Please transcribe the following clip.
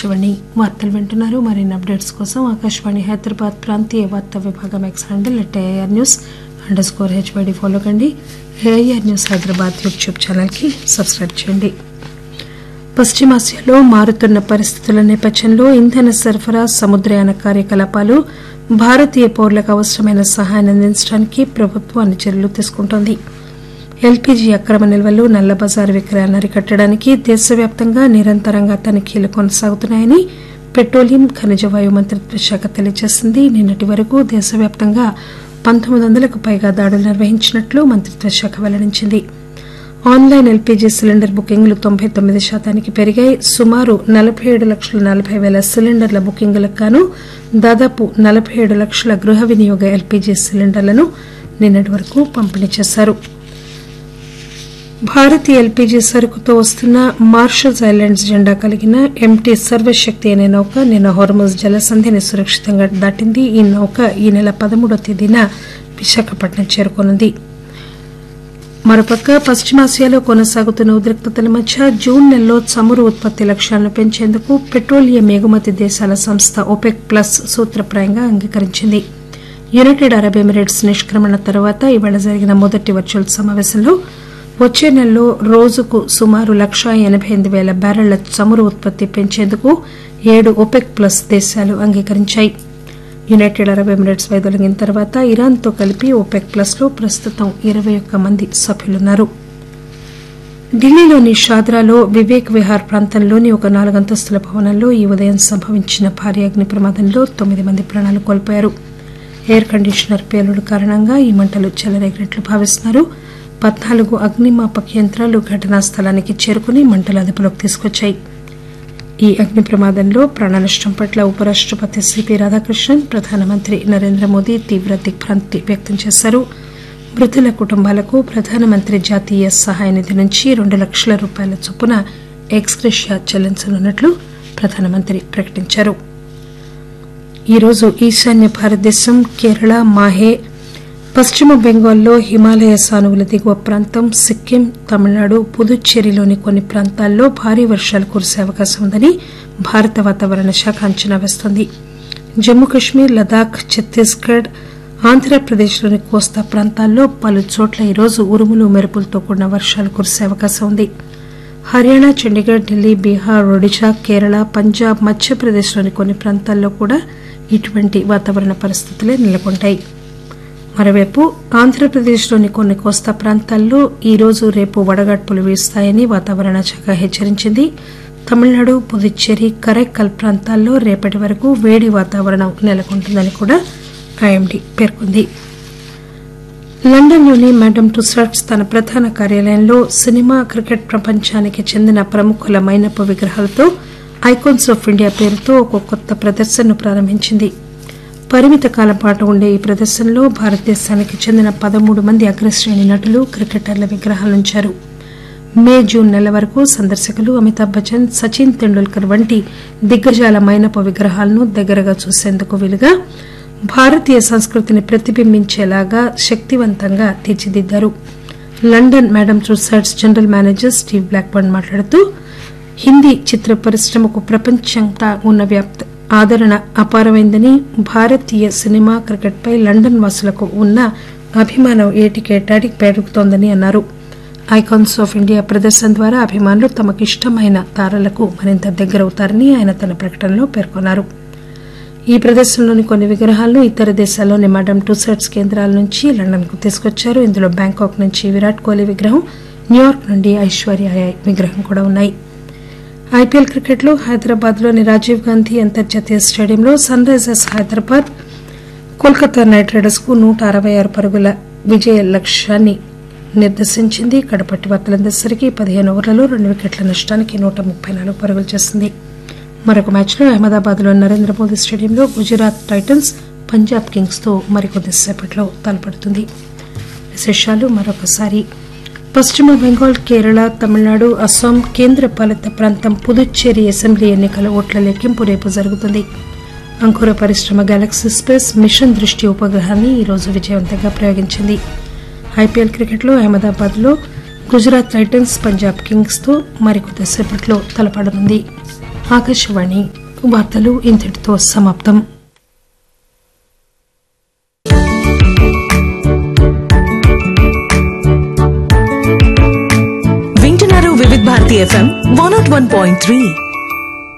ఆకాశవాణి వార్తలు వింటున్నారు మరిన్ని అప్డేట్స్ కోసం ఆకాశవాణి హైదరాబాద్ ప్రాంతీయ వార్తా విభాగం X handle at AIR news underscore HYD follow కండి ఏఐఆర్ న్యూస్ హైదరాబాద్ యూట్యూబ్ ఛానల్కి సబ్స్క్రైబ్ చేయండి పశ్చిమాసియాలో మారుతున్న పరిస్థితుల నేపథ్యంలో ఇంధన సరఫరా సముద్రయాన కార్యకలాపాలు భారతీయ పౌరులకు అవసరమైన సహాయాన్ని అందించడానికి ప్రభుత్వం అన్ని చర్యలు తీసుకుంటోంది ఎల్పీజీ అక్రమ నిల్వలు నల్లబజారు విక్రయాలను అరికట్టడానికి దేశవ్యాప్తంగా నిరంతరంగా తనిఖీలు కొనసాగుతున్నాయని పెట్రోలియం ఖనిజ వాయు మంత్రిత్వ శాఖ తెలియజేసింది నిన్నటి వరకు దేశవ్యాప్తంగా పంతొమ్మిది వందలకు పైగా దాడులు నిర్వహించినట్లు మంత్రిత్వ శాఖ వెల్లడించింది ఆన్లైన్ ఎల్పీజీ సిలిండర్ బుకింగ్లు తొంభై తొమ్మిది శాతానికి పెరిగాయి సుమారు నలభై ఏడు లక్షల నలభై పేల సిలిండర్ల బుకింగులకు గాను దాదాపు నలభై ఏడు లక్షల గృహ వినియోగ ఎల్పీజీ సిలిండర్లను నిన్నటి వరకు పంపిణీ చేశారు భారతీయ ఎల్పీజీ సరుకుతో వస్తున్న మార్షల్స్ ఐలాండ్స్ జెండా కలిగిన ఎంటీ సర్వశక్తి అనే నౌక నిన్న హోర్ముజ్ జలసంధిని సురక్షితంగా దాటింది ఈ నౌక ఈ నెల పదమూడవ తేదీన విశాఖపట్నం చేరుకోనుంది మరోపక్క పశ్చిమాసియాలో కొనసాగుతున్న ఉద్రిక్తతల మధ్య జూన్ నెలలో చమురు ఉత్పత్తి లక్ష్యాలను పెంచేందుకు పెట్రోలియం ఎగుమతి దేశాల సంస్థ ఒపెక్ ప్లస్ సూత్రప్రాయంగా అంగీకరించింది యునైటెడ్ అరబ్ ఎమిరేట్స్ నిష్క్రమణ తర్వాత ఇవాళ జరిగిన మొదటి వర్చువల్ సమావేశంలో వచ్చే నెలలో రోజుకు సుమారు లక్షా ఎనబై ఎనిమిది పేల బ్యారెళ్ల చమురు ఉత్పత్తి పెంచేందుకు ఏడు ఒపెక్ ప్లస్ దేశాలు అంగీకరించాయి యునైటెడ్ అరబ్ ఎమిరేట్స్ వైదొలిగిన తర్వాత ఇరాన్తో కలిపి ఒపెక్ ప్లస్ లో ప్రస్తుతం ఇరవై ఒక్క మంది సభ్యులున్నారు ఢిల్లీలోని షాద్రాలో వివేక్ విహార్ ప్రాంతంలోని ఒక నాలుగంతస్తుల భవనంలో ఈ ఉదయం సంభవించిన భారీ అగ్ని ప్రమాదంలో తొమ్మిది మంది ప్రాణాలు కోల్పోయారు ఎయిర్ కండిషనర్ పేలుడు కారణంగా ఈ మంటలు చెలరేగినట్లు భావిస్తున్నారు పద్నాలుగు అగ్నిమాపక యంత్రాలు ఘటనా స్థలానికి చేరుకుని మంటలు అదుపులోకి తీసుకొచ్చాయి ఈ అగ్ని ప్రమాదంలో ప్రాణనష్టం పట్ల ఉపరాష్టపతి సిపి రాధాకృష్ణన్ ప్రధానమంత్రి నరేంద్ర మోదీ తీవ్ర దిగ్భ్రాంతి వ్యక్తం చేశారు మృతుల కుటుంబాలకు ప్రధానమంత్రి జాతీయ సహాయ నిధి నుంచి రెండు లక్షల రూపాయల చొప్పున ఎక్స్గ్రెషియా చెల్లించనున్నట్లు ప్రధానమంత్రి ప్రకటించారు ఈరోజు ఈశాన్య భారతదేశం కేరళ మాహే పశ్చిమ బెంగాల్లో హిమాలయ సానువుల దిగువ ప్రాంతం సిక్కిం తమిళనాడు పుదుచ్చేరిలోని కొన్ని ప్రాంతాల్లో భారీ వర్షాలు కురిసే అవకాశం ఉందని భారత వాతావరణ శాఖ అంచనా వేస్తోంది జమ్మూ కశ్మీర్ లదాఖ్ ఛత్తీస్గఢ్ ఆంధ్రప్రదేశ్లోని కోస్తా ప్రాంతాల్లో పలు చోట్ల ఈరోజు ఉరుములు మెరుపులతో కూడిన వర్షాలు కురిసే అవకాశం ఉంది హర్యానా చండీగఢ్ ఢిల్లీ బీహార్ ఒడిశా కేరళ పంజాబ్ మధ్యప్రదేశ్లోని కొన్ని ప్రాంతాల్లో కూడా ఇటువంటి వాతావరణ పరిస్థితులే నెలకొంటాయి మరోవైపు ఆంధ్రప్రదేశ్లోని కొన్ని కోస్తా ప్రాంతాల్లో ఈరోజు రేపు వడగాడ్పులు వీస్తాయని వాతావరణ శాఖ హెచ్చరించింది తమిళనాడు పుదుచ్చేరి కరైక్కల్ ప్రాంతాల్లో రేపటి వరకు వేడి వాతావరణం నెలకొంటుందని కూడా ఐఎండీ పేర్కొంది లండన్లోని మేడమ్ టుసాట్స్ తన ప్రధాన కార్యాలయంలో సినిమా క్రికెట్ ప్రపంచానికి చెందిన ప్రముఖుల మైనపు విగ్రహాలతో ఐకాన్స్ ఆఫ్ ఇండియా పేరుతో ఒక కొత్త ప్రదర్శనను ప్రారంభించింది పరిమిత కాలం పాటు ఉండే ఈ ప్రదర్శనలో భారతదేశానికి చెందిన పదమూడు మంది అగ్రశ్రేణి నటులు క్రికెటర్ల విగ్రహాలుంచారు మే జూన్ నెల వరకు సందర్శకులు అమితాబ్ బచ్చన్ సచిన్ తెండూల్కర్ వంటి దిగ్గజాల మైనపు విగ్రహాలను దగ్గరగా చూసేందుకు వీలుగా భారతీయ సంస్కృతిని ప్రతిబింబించేలాగా శక్తివంతంగా తీర్చిదిద్దారు London madam Tussauds general manager Steve Blackburn మాట్లాడుతూ హిందీ చిత్ర పరిశ్రమకు ప్రపంచంతా ఉన్న వ్యాప్త ఆదరణ అపారమైందని భారతీయ సినిమా క్రికెట్పై లండన్ వాసులకు ఉన్న అభిమానం ఏటికేటాడి పెరుగుతోందని అన్నారు ఐకాన్స్ ఆఫ్ ఇండియా ప్రదర్శన ద్వారా అభిమానులు తమకు ఇష్టమైన తారలకు మరింత దగ్గరవుతారని ఆయన తన ప్రకటనలో పేర్కొన్నారు ఈ ప్రదర్శనలోని కొన్ని విగ్రహాలను ఇతర దేశాల్లోని మడమ్ టుసెట్స్ కేంద్రాల నుంచి లండన్కు తీసుకొచ్చారు ఇందులో బ్యాంకాక్ నుంచి విరాట్ కోహ్లీ విగ్రహం న్యూయార్క్ నుండి ఐశ్వర్య విగ్రహం కూడా ఉన్నాయి ఐపీఎల్ క్రికెట్లో హైదరాబాద్లోని రాజీవ్ గాంధీ అంతర్జాతీయ స్టేడియంలో Sunrisers Hyderabad Kolkata Knight Riders కు నూట అరవై ఆరు పరుగుల విజయ లక్ష్యాన్ని నిర్దేశించింది కడపట్టి వార్తలందరిసరికి పదిహేను ఓవర్లలో రెండు వికెట్ల నష్టానికి నూట ముప్పై నాలుగు పరుగులు చేసింది మరొక మ్యాచ్లో అహ్మదాబాద్లోని నరేంద్ర మోదీ స్టేడియంలో గుజరాత్ టైటన్స్ పంజాబ్ కింగ్స్ తో మరికొద్దిసేపట్లో తలపడుతుంది విశేషాలు మరొకసారి పశ్చిమ బెంగాల్ కేరళ తమిళనాడు అస్సాం కేంద్ర పాలిత ప్రాంతం పుదుచ్చేరి అసెంబ్లీ ఎన్నికల ఓట్ల లెక్కింపు రేపు జరుగుతుంది అంకుర పరిశ్రమ గెలాక్సీ స్పేస్ మిషన్ దృష్టి ఉపగ్రహాన్ని ఈరోజు విజయవంతంగా ప్రయోగించింది ఐపీఎల్ క్రికెట్లో అహ్మదాబాద్ లో గుజరాత్ టైటన్స్ పంజాబ్ కింగ్స్ తో మరికొద్దిసేపట్లో తలపడనుంది ఆకాశవాణి వార్తలు ఇంతటితో సమాప్తం వింటున్నారు Vividh Bharati FM one nought one point three